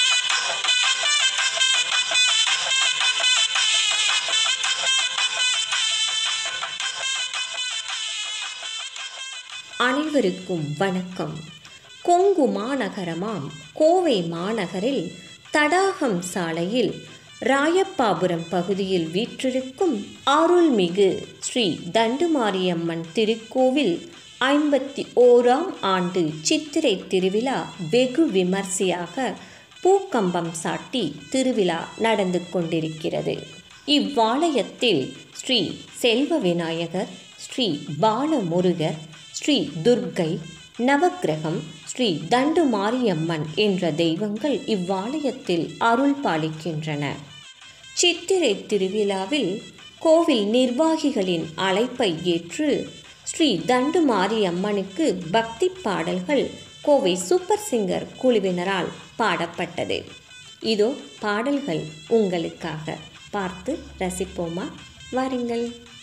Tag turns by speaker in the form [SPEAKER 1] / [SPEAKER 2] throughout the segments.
[SPEAKER 1] அனைவருக்கும் வணக்கம் கொங்கு மாநகரமாம் கோவை மாநகரில் தடாகம் சாலையில் ராயப்பாபுரம் பகுதியில் வீற்றிருக்கும் அருள்மிகு ஸ்ரீ தண்டுமாரியம்மன் திருக்கோவில் ஐம்பத்தி ஓராம் ஆண்டு சித்திரை திருவிழா வெகு விமர்சையாக பூக்கம்பம் சாட்டி திருவிழா நடந்து கொண்டிருக்கிறது இவ்வாலயத்தில் ஸ்ரீ செல்வ விநாயகர் ஸ்ரீ பாலமுருகர் ஸ்ரீ துர்க்கை நவக்கிரகம் ஸ்ரீ தண்டு மாரியம்மன் என்ற தெய்வங்கள் இவ்வாலயத்தில் அருள் பாலிக்கின்றன சித்திரை திருவிழாவில் கோவில் நிர்வாகிகளின் அழைப்பை ஏற்று ஸ்ரீ தண்டு மாரியம்மனுக்கு பக்தி பாடல்கள் கோவை சூப்பர் சிங்கர் குழுவினரால் பாடப்பட்டது இதோ பாடல்கள் உங்களுக்காக பார்த்து ரசிப்போமா வாருங்கள்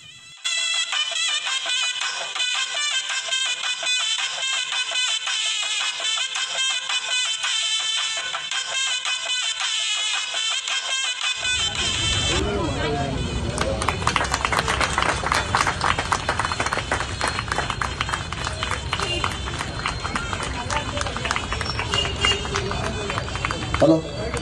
[SPEAKER 2] ஹலோ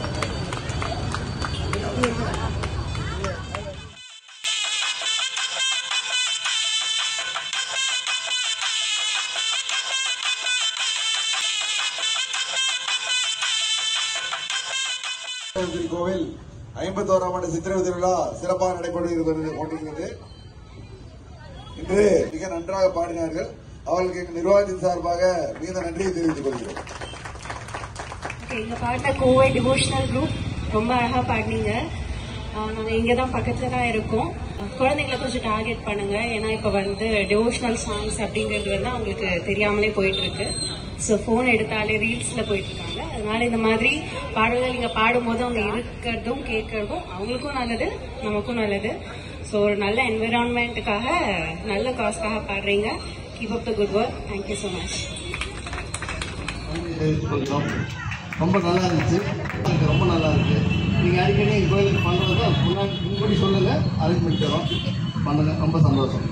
[SPEAKER 2] கோவில் ஐம்பத்தோராம் ஆண்டு சித்திரை திருவிழா சிறப்பாக நடைபெற்று இருப்பது கொண்டிருக்கிறது இன்று மிக நன்றாக பாடினார்கள் அவர்களுக்கு எங்கள் நிர்வாகத்தின் சார்பாக மிகுந்த நன்றியை தெரிவித்துக் கொள்கிறோம்
[SPEAKER 3] எங்க பாடின கோவை டிவோஷனல் குரூப் ரொம்ப அழகா பாடினீங்க ஆஹ் நாங்க இங்க தான் பக்கத்துல தான் இருக்கோம் குழந்தைங்களை கொஞ்சம் டார்கெட் பண்ணுங்க ஏன்னா இப்ப வந்து டிவோஷனல் சாங்ஸ் அப்படிங்கிறது வந்து அவங்களுக்கு தெரியாமலே போயிட்டு இருக்கு ஸோ போன் எடுத்தாலே ரீல்ஸ்ல போயிட்டு இருக்காங்க அதனால இந்த மாதிரி பாடல்கள் இங்க பாடும்போது அவங்க இருக்கிறதும் கேட்கறதும் அவங்களுக்கும் நல்லது நமக்கும் நல்லது ஸோ ஒரு நல்ல என்விரான்மெண்ட்டுக்காக நல்ல காஸ்க்காக பாடுறீங்க keep up the good work thank you so much
[SPEAKER 4] தெரிவித்துக்கொள்கிறோம் ரொம்ப நல்லா இருந்துச்சு எனக்கு ரொம்ப நல்லா இருக்கு நீங்கள் அடிக்கடி எங்கள் கோயிலுக்கு பண்ணுறத முன்னாடி முன்கூடி சொல்லுங்கள் அரேஞ்ச் பண்ணி தரோம் பண்ணுங்க ரொம்ப சந்தோஷம்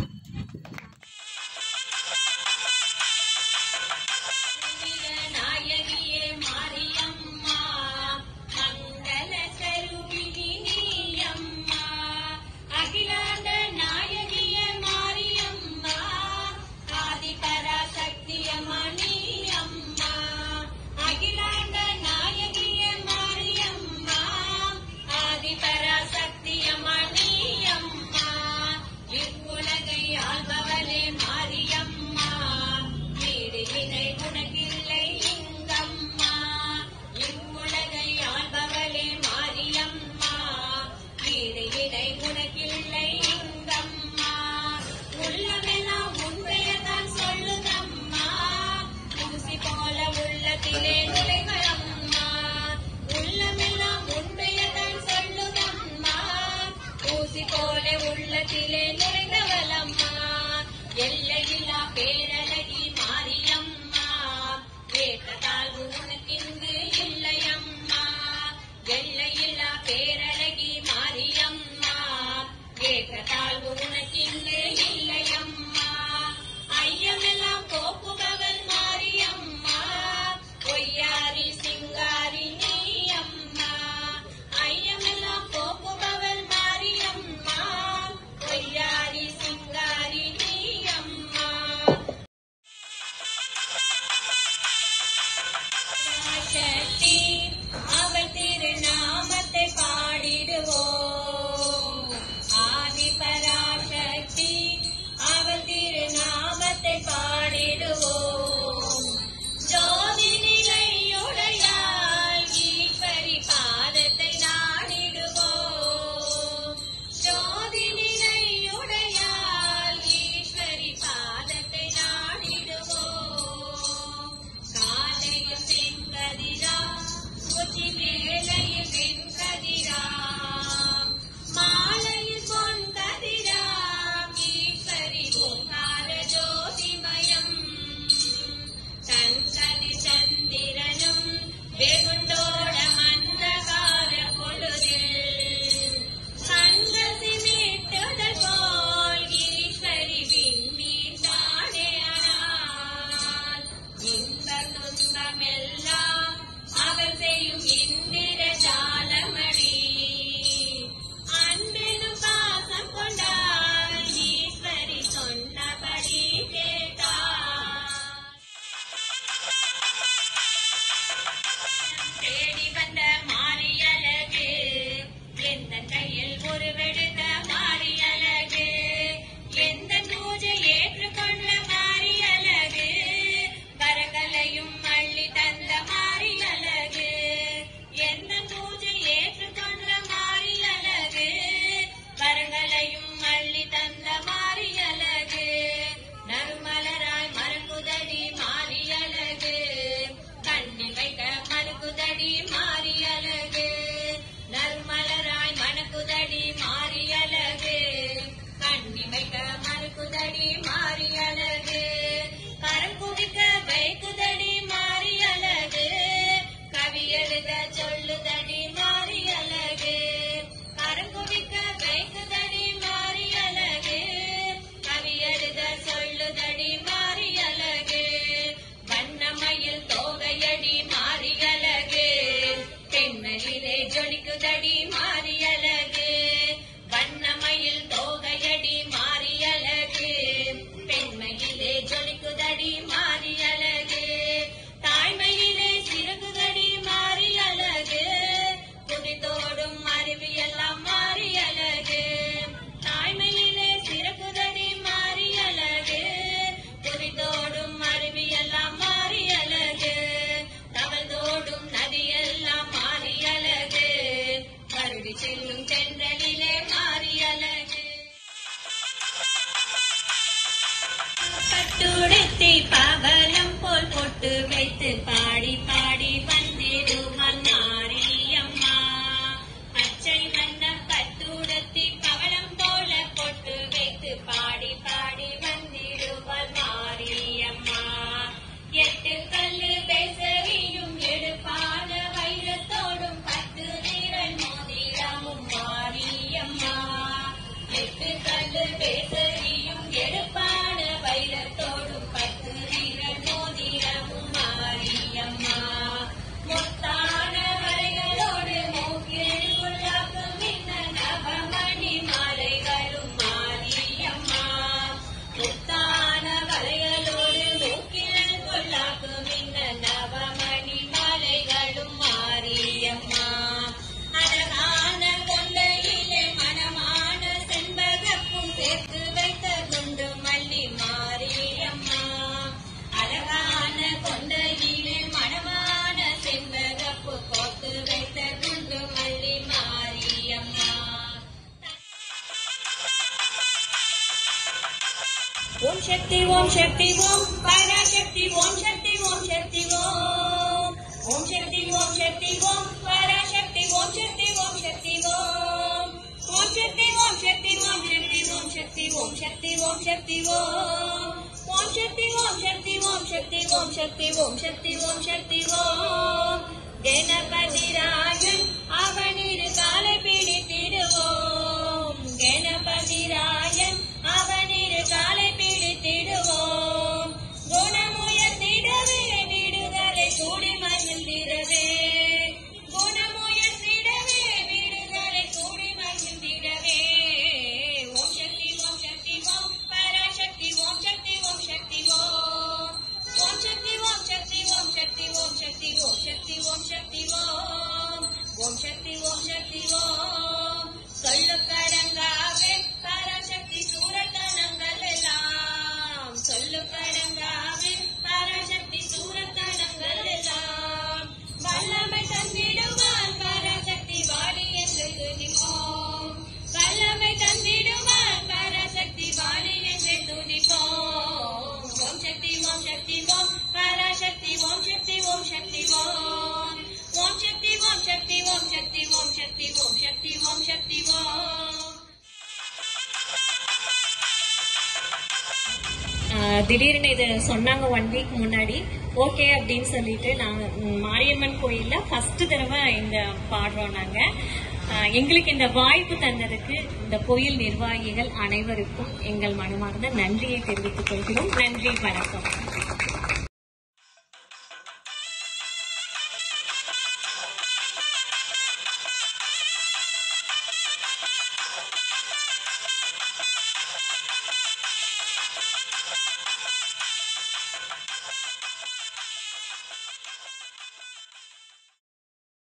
[SPEAKER 5] நாயகியே மாரியம்மா மங்கள கருவினி நீயம்மா அகிலாண்ட நாயகியே மாரியம்மா ஆதிபராசக்தியம்மா நீயம்மா அகிலாண்ட நாயகியே மாரியம்மா ஆதிபராசக்தியம்மா நீயம்மா இவ்வுலகை சக்தி ஓம் சக்தி ஓம் பராசக்தி ஓம் சக்தி ஓம் சக்தி ஓம் ஓம் சக்தி ஓம் சக்தி ஓம் பராசக்தி ஓம் சக்தி ஓம் சக்தி ஓம் ஓம் சக்தி ஓம் சக்தி ஓம் சக்தி ஓம் சக்தி ஓம் சக்தி ஓம் சக்தி ஓம் ஓம் சக்தி ஓம் சக்தி ஓம் சக்தி ஓம் சக்தி ஓம் சக்தி ஓம் சக்தி ஓம் கணபதி ராஜன் அவனிரு காலை பிடித்திடுவோம் கணபதி ராஜன் அவனிரு காலை பிடித்திடுவோம் குணமுயர்த்திடவே விடுதலை கூடி மகிழ்ந்திடவே குணமுயர்த்திடவே விடுதலை கூடி மகிழ்ந்திடவே ஓம் சக்தி ஓம் சக்தி ஓம் பராசக்தி ஓம் சக்தி ஓம் சக்தி ஓம் ஓம் சக்தி ஓம் சக்தி ஓம் சக்தி ஓம் சக்தி ஓம் சக்தி ஓம் சக்தி ஓம் ஓம் சக்தி ஓம் சக்தி ஓம் சொல்லுக்கடங்காவே பராசக்தி சூரத்தனங்கள் எல்லாம் சொல்லுக்கடங்காவே பராசக்தி சூரத்தனங்கள் எல்லாம் வல்லமை தந்திடுவான் பராசக்தி வாடி என்று துதிப்போம் வல்லமை தந்திடுவான் பராசக்தி வாடி என்று துதிப்போம் ஓம் சக்தி ஓம் சக்தி ஓம் பராசக்தி ஓம் சக்தி ஓம் சக்தி ஓம் ஓம் சக்தி ஓம் சக்தி ஓம் சக்தி ஓம் சக்தி ஓம் சக்தி ஓம் சக்தி ஓம்
[SPEAKER 3] ஆஹ் திடீர்னு இது சொன்னாங்க ஒன் வீக் முன்னாடி ஓகே அப்படின்னு சொல்லிட்டு நாங்க ம், மாரியம்மன் கோயில்ல ஃபர்ஸ்ட் தடவை இந்த பாடுறோம் நாங்க ஆஹ் எங்களுக்கு இந்த வாய்ப்பு தந்ததுக்கு இந்த கோயில் நிர்வாகிகள் அனைவருக்கும் எங்கள் மனமார்ந்த நன்றியை தெரிவித்துக் கொள்கிறோம் நன்றி வணக்கம்